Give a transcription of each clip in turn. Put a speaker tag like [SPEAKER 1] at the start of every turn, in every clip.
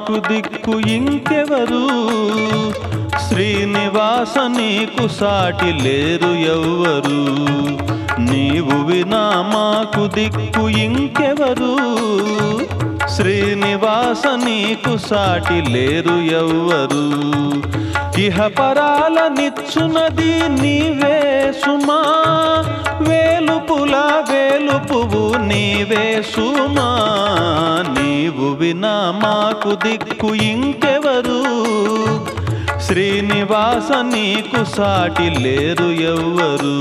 [SPEAKER 1] మాకు దిక్కు ఇంకెవరు శ్రీనివాస నీకు సాటి లేరు ఎవ్వరు నీవు వినా మాకు దిక్కు ఇంకెవరు శ్రీనివాస నీకు సాటి లేరు ఎవ్వరు ఇహ పరాల నిచ్చునది నీవే సుమా వేలుపుల వేలుపువు నీవే సుమా నీవు వినా మాకు దిక్కు ఇంకెవరు శ్రీనివాస నీకు సాటి లేరు ఎవ్వరు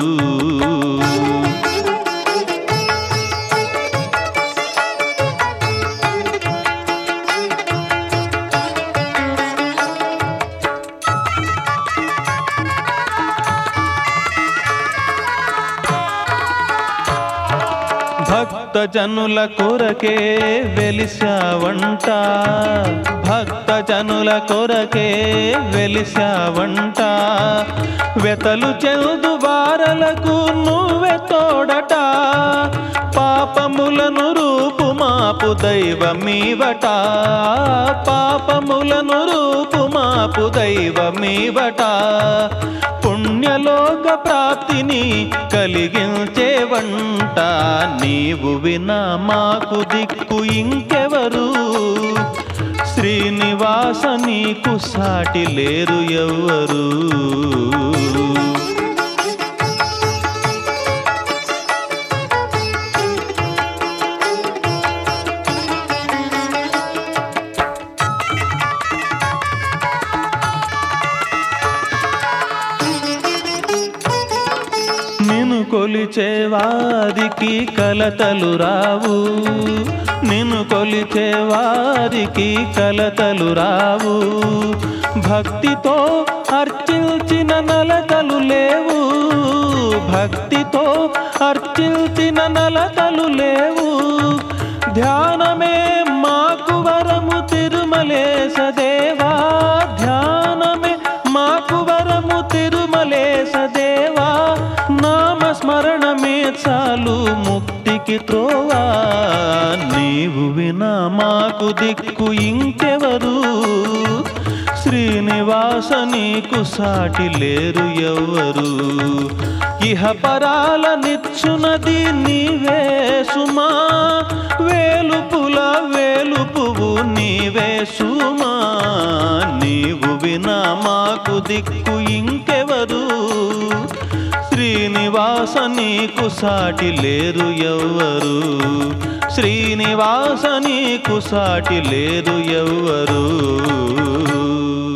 [SPEAKER 1] భక్త జనుల కొరకే వెలిసావంట భక్త జనుల కొరకే వెలిసావంట వెతలు చెందు వారలకు నువ్వే తోడట పాపములను రూపు మాపు దైవమీవట పాపములను రూపు మాపు దైవమీవట పుణ్యలోక ప్రాప్తిని కలిగించేవంట నీవు వినా మాకు దిక్కు ఇంకెవరు శ్రీనివాస నీకు సాటి లేరు ఎవ్వరు నిన్ను కొలిచేవారికి కలతలు రావు నిన్ను కొలిచేవారికి కలతలు రావు భక్తితో అర్చించిన నలతలు లేవు భక్తితో అర్చించిన నలతలు లేవు ధ్యానమే మాకు వరము తిరుమలేశ దేవా ధ్యానమే మాకు వరము తిరుమలేశ దేవా నామస్మరణమే చాలు ముక్తికి త్రోవా నీవు వినా మాకు దిక్కు ఇంకెవరు శ్రీనివాస నీకు సాటి లేరు ఎవ్వరు ఇహ పరాల నిచ్చునది నీవే సుమా వేలుపుల వేలుపువు నీవే సుమా నీవు వినా మాకు దిక్కు ఇంకెవరు శ్రీనివాస నీకు సాటి లేరు ఎవ్వరు శ్రీనివాస నీకు సాటి లేరు ఎవ్వరు